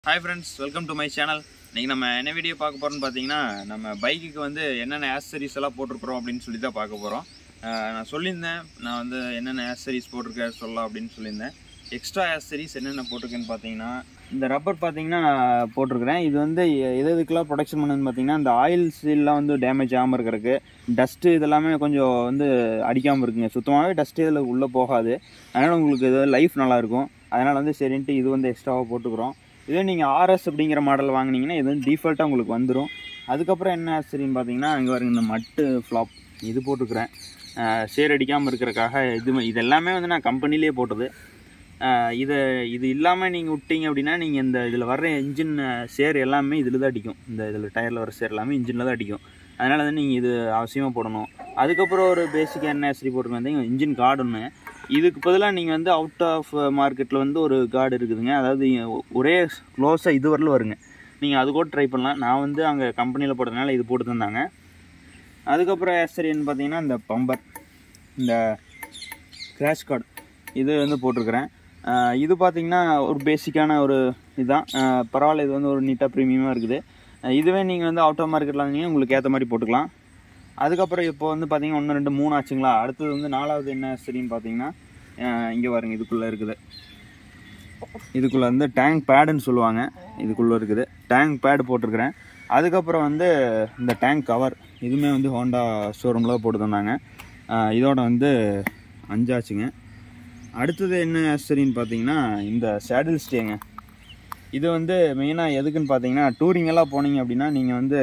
hi friends welcome to my channel இன்றைக்கி நம்ம என்ன வீடியோ பார்க்க போகிறோம்னு பார்த்தீங்கன்னா நம்ம பைக்குக்கு வந்து என்னென்ன ஆக்சரிஸ் எல்லாம் போட்டிருக்கிறோம் அப்படின்னு சொல்லி தான் பார்க்க போகிறோம் நான் சொல்லியிருந்தேன் நான் வந்து என்னென்ன ஆக்சரிஸ் போட்டிருக்கேன் சொல்லலாம் அப்படின்னு சொல்லியிருந்தேன் எக்ஸ்ட்ரா ஆக்சரிஸ் என்னென்ன போட்டிருக்கேன்னு பார்த்தீங்கன்னா இந்த ரப்பர் பார்த்தீங்கன்னா நான் போட்டிருக்கிறேன் இது வந்து எ- எது எதுக்கெல்லாம் ப்ரொடெக்ஷன் பண்ணுன்னு பார்த்தீங்கன்னா இந்த ஆயில் சீல்லாம் வந்து டேமேஜ் ஆகாமல் இருக்கிறதுக்கு டஸ்ட்டு இதெல்லாமே கொஞ்சம் வந்து அடிக்காமல் இருக்குங்க சுத்தமாகவே டஸ்ட்டு இதில் உள்ளே போகாது அதனால் உங்களுக்கு இது லைஃப் நல்லாயிருக்கும் அதனால் வந்து சரின்ட்டு இது வந்து எக்ஸ்ட்ராவாக போட்டுக்கிறோம் இதே நீங்கள் ஆர்எஸ் அப்படிங்கிற மாடல் வாங்குனீங்கன்னா இது வந்து டிஃபால்ட்டாக உங்களுக்கு வந்துடும் அதுக்கப்புறம் என்ன சரின்னு பார்த்தீங்கன்னா இங்கே பாருங்க இந்த மட்டு ஃப்ளாப் இது போட்டுக்கிறேன் ஷேர் அடிக்காமல் இருக்கிறக்காக இது இது எல்லாமே வந்து நான் கம்பெனிலே போட்டது அஹ் இதை இது இல்லாமல் நீங்கள் விட்டீங்க அப்படின்னா நீங்கள் இந்த இதில் வர்ற இன்ஜின் ஷேர் எல்லாமே இதில் தான் அடிக்கும் இந்த இதில் டயரில் வர ஷேர் எல்லாமே இன்ஜினில் தான் அடிக்கும் அதனால் வந்து நீங்கள் இது அவசியமாக போடணும் அதுக்கப்புறம் ஒரு பேசிக்காக என்ன சரி போட்டுருக்கேன் இன்ஜின் கார்டு ஒன்று இதுக்கு பதிலாக நீங்கள் வந்து அவுட் ஆஃப் மார்க்கெட்டில் வந்து ஒரு கார்டு இருக்குதுங்க அதாவது ஒரே க்ளோஸாக இது வரலும் வருங்க நீங்கள் அது கூட ட்ரை பண்ணலாம் நான் வந்து அங்கே கம்பெனியில் போட்டதுனால இது போட்டு தந்தாங்க அதுக்கப்புறம் ஆக்சரின்னு பார்த்தீங்கன்னா இந்த பம்பர் இந்த கிராஷ் கார்டு இது வந்து போட்டிருக்கிறேன் ஆஹ் இது பார்த்தீங்கன்னா ஒரு பேசிக்கான ஒரு இதுதான் ஆஹ் பரவாயில்ல இது வந்து ஒரு நீட்டாக ப்ரீமியமாக இருக்குது ஆஹ் இதுவே நீங்கள் வந்து அவுட் ஆஃப் மார்க்கெட்டில் வாங்கினீங்கன்னா உங்களுக்கு ஏற்ற மாதிரி போட்டுக்கலாம் அதுக்கப்புறம் இப்போ வந்து பார்த்தீங்கன்னா ஒன்று ரெண்டு மூணு ஆச்சுங்களா அடுத்தது வந்து நாலாவது என்ன சரின்னு பார்த்தீங்கன்னா இங்கே பாருங்க இதுக்குள்ளே இருக்குது இதுக்குள்ளே வந்து டேங்க் பேடுன்னு சொல்லுவாங்க இதுக்குள்ளே இருக்குது டேங்க் பேடு போட்டிருக்கிறேன் அதுக்கப்புறம் வந்து இந்த டேங்க் கவர் இதுவுமே வந்து ஹோண்டா ஷோரூமில் போட்டு தந்தாங்க ஆஹ் இதோட வந்து அஞ்சாச்சுங்க அடுத்தது என்ன சரின்னு பார்த்தீங்கன்னா இந்த சேடில் ஸ்டேங்க இது வந்து மெயினாக எதுக்குன்னு பார்த்தீங்கன்னா டூரிங் எல்லாம் போனீங்க அப்படின்னா நீங்கள் வந்து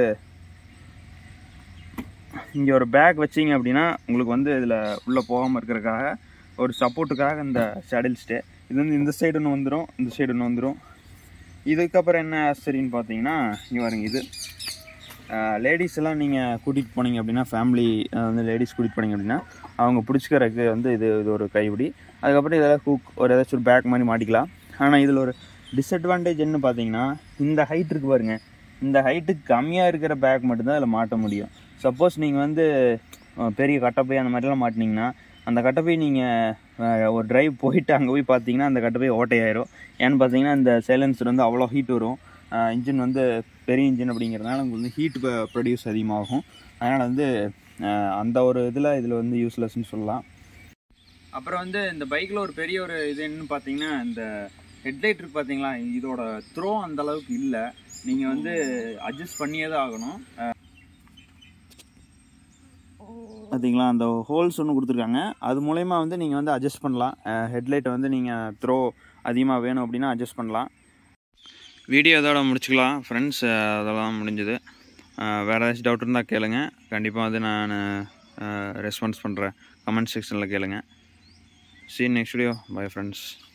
இங்கே ஒரு பேக் வச்சீங்க அப்படின்னா உங்களுக்கு வந்து இதில் உள்ளே போகாமல் இருக்கிறதுக்காக ஒரு சப்போர்ட்டுக்காக இந்த சேடில் ஸ்டே இது வந்து இந்த சைடு ஒன்று வந்துடும் இந்த சைடு ஒன்று வந்துடும் இதுக்கப்புறம் என்ன சரின்னு பார்த்தீங்கன்னா இங்கே பாருங்க இது லேடிஸ் எல்லாம் நீங்கள் கூட்டிகிட்டு போனீங்க அப்படின்னா ஃபேமிலி வந்து லேடிஸ் கூட்டிகிட்டு போனீங்க அப்படின்னா அவங்க பிடிச்சிக்கிறதுக்கு வந்து இது இது ஒரு கைப்பிடி அதுக்கப்புறம் இதெல்லாம் ஹூக் ஒரு ஏதாச்சும் ஒரு பேக் மாதிரி மாட்டிக்கலாம் ஆனால் இதில் ஒரு டிஸ்அட்வான்டேஜ் என்ன பார்த்தீங்கன்னா இந்த ஹைட் இருக்கு பாருங்க இந்த ஹைட்டுக்கு கம்மியாக இருக்கிற பேக் மட்டும்தான் அதில் மாட்ட முடியும் சப்போஸ் நீங்கள் வந்து அஹ், பெரிய கட்டப்பை அந்த மாதிரிலாம் மாட்டினீங்கன்னா அந்த கட்டப்பை நீங்கள் ஒரு டிரைவ் போயிட்டு அங்கே போய் பார்த்தீங்கன்னா அந்த கட்டப்பை ஓட்டையாயிரும் ஏன்னு பார்த்தீங்கன்னா இந்த சைலன்சர் வந்து அவ்வளோ ஹீட் வரும் இன்ஜின் வந்து பெரிய இன்ஜின் அப்படிங்கிறதுனால உங்களுக்கு வந்து ஹீட் ப்ரொடியூஸ் அதிகமாகும் அதனால் வந்து அஹ், அந்த ஒரு இதில் இதில் வந்து யூஸ்லெஸ்ன்னு சொல்லலாம் அப்புறம் வந்து இந்த பைக்கில் ஒரு பெரிய ஒரு இது என்னன்னு பார்த்தீங்கன்னா இந்த ஹெட்லைட் இருக்கு பார்த்தீங்களா இதோட த்ரோ அந்த அளவுக்கு இல்லை நீங்கள் வந்து அட்ஜஸ்ட் பண்ணியே தான் ஆகணும் பார்த்தீங்களா அந்த ஹோல்ஸ் ஒன்று கொடுத்துருக்காங்க அது மூலயமா வந்து நீங்கள் வந்து அட்ஜஸ்ட் பண்ணலாம் ஹெட்லைட்டை வந்து நீங்கள் த்ரோ அதிகமாக வேணும் அப்படின்னா அட்ஜஸ்ட் பண்ணலாம் வீடியோ இதோட முடிச்சுக்கலாம் ஃப்ரெண்ட்ஸ் அதெல்லாம் முடிஞ்சது வேறு ஏதாச்சும் டவுட் இருந்தால் கேளுங்க கண்டிப்பாக வந்து நான் ரெஸ்பான்ஸ் பண்ணுறேன் கமெண்ட் செக்ஷனில் கேளுங்க see you next video bye friends